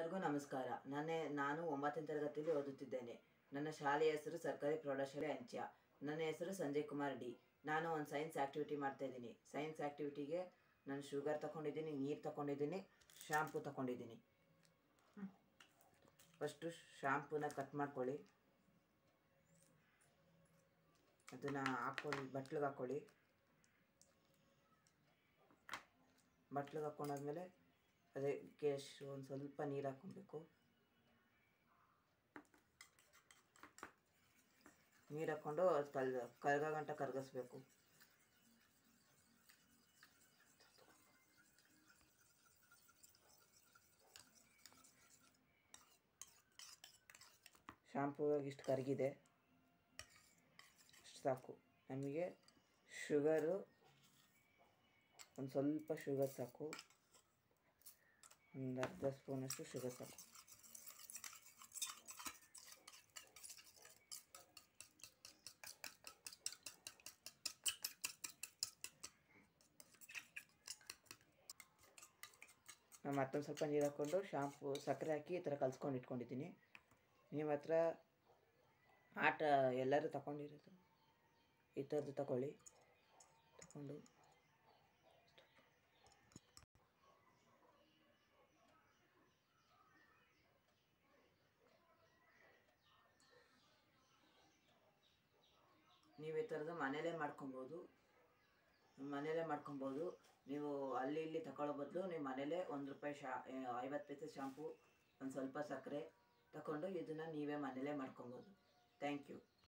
ಎಲ್ಲರಿಗೂ ನಮಸ್ಕಾರ ನಾನೇ ನಾನು ಒಂಬತ್ತನೇ ತರಗತಿಯಲ್ಲಿ ಓದುತ್ತಿದ್ದೇನೆ ನನ್ನ ಶಾಲೆಯ ಹೆಸರು ಸರ್ಕಾರಿ ಪ್ರೌಢಶಾಲೆ ಅಂಚ್ಯ ನನ್ನ ಹೆಸರು ಸಂಜಯ್ ಕುಮಾರ್ ಡಿ ನಾನು ಒಂದು ಸೈನ್ಸ್ ಆ್ಯಕ್ಟಿವಿಟಿ ಮಾಡ್ತಾ ಇದ್ದೀನಿ ಸೈನ್ಸ್ ಆ್ಯಕ್ಟಿವಿಟಿಗೆ ನಾನು ಶುಗರ್ ತಗೊಂಡಿದ್ದೀನಿ ನೀರು ತಗೊಂಡಿದ್ದೀನಿ ಶಾಂಪೂ ತಗೊಂಡಿದ್ದೀನಿ ಫಸ್ಟು ಶಾಂಪೂನ ಕಟ್ ಮಾಡ್ಕೊಳ್ಳಿ ಅದನ್ನು ಹಾಕ್ಕೊಳ್ಳಿ ಬಟ್ಲಿಗೆ ಹಾಕ್ಕೊಳ್ಳಿ ಬಟ್ಲಿಗೆ ಹಾಕ್ಕೊಂಡಾದ್ಮೇಲೆ ಅದಕ್ಕೆ ಒಂದು ಸ್ವಲ್ಪ ನೀರು ಹಾಕ್ಕೊಬೇಕು ನೀರು ಹಾಕ್ಕೊಂಡು ಅದು ಕಲ್ ಕರ್ಗ ಗಂಟ ಕರಗಿಸ್ಬೇಕು ಶಾಂಪೂ ಇಷ್ಟು ಕರಗಿದೆ ಅಷ್ಟು ಸಾಕು ನಮಗೆ ಶುಗರು ಒಂದು ಸ್ವಲ್ಪ ಶುಗರ್ ಸಾಕು ಒಂದು ಅರ್ಧ ಸ್ಪೂನಷ್ಟು ಶುಗರ್ ಸಾಕು ನಾನು ಮತ್ತೊಂದು ಸ್ವಲ್ಪ ನೀರು ಹಾಕ್ಕೊಂಡು ಶಾಂಪು ಸಕ್ಕರೆ ಹಾಕಿ ಈ ಥರ ಕಲ್ಸ್ಕೊಂಡು ಇಟ್ಕೊಂಡಿದ್ದೀನಿ ನಿಮ್ಮ ಹತ್ರ ಆಟ ಎಲ್ಲರೂ ತಗೊಂಡಿರೋದು ಈ ಥರದ್ದು ತಗೊಳ್ಳಿ ತಗೊಂಡು ನೀವು ಈ ಥರದ್ದು ಮನೇಲೇ ಮಾಡ್ಕೊಬೋದು ಮನೇಲೇ ಮಾಡ್ಕೊಬೋದು ನೀವು ಅಲ್ಲಿ ಇಲ್ಲಿ ತಗೊಳ್ಳೋ ಬದಲು ನೀವು ಮನೇಲೇ ಒಂದು ರೂಪಾಯಿ ಶಾ ಐವತ್ತು ಪೈಸೆ ಶಾಂಪು ಒಂದು ಸ್ವಲ್ಪ ಸಕ್ಕರೆ ತಗೊಂಡು ಇದನ್ನು ನೀವೇ ಮನೇಲೇ ಮಾಡ್ಕೊಬೋದು ಥ್ಯಾಂಕ್ ಯು